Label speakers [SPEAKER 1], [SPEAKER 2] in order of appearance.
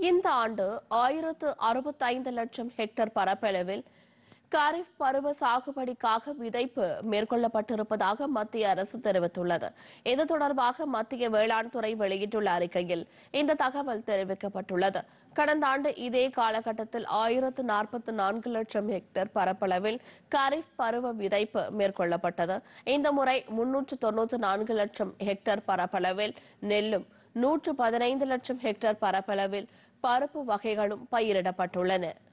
[SPEAKER 1] இந்த ஆண்டு ஆயிரத்து அறுபத்தைந்து லட்சம் ஹெக்டேர் பரப்பளவில் காரிஃப் பருவ சாகுபடிக்காக விதைப்பு மேற்கொள்ளப்பட்டிருப்பதாக மத்திய அரசு தெரிவித்துள்ளது இது தொடர்பாக மத்திய வேளாண் துறை வெளியிட்டுள்ள அறிக்கையில் இந்த தகவல் தெரிவிக்கப்பட்டுள்ளது கடந்த ஆண்டு இதே காலகட்டத்தில் ஆயிரத்து நாற்பத்தி நான்கு லட்சம் ஹெக்டேர் பரப்பளவில் காரிஃப் பருவ விதைப்பு மேற்கொள்ளப்பட்டது இந்த முறை முன்னூற்று தொன்னூற்று நான்கு லட்சம் ஹெக்டேர் பரப்பளவில் நெல்லும் நூற்று பதினைந்து லட்சம் ஹெக்டேர் பரப்பளவில் பருப்பு வகைகளும் பயிரிடப்பட்டுள்ளன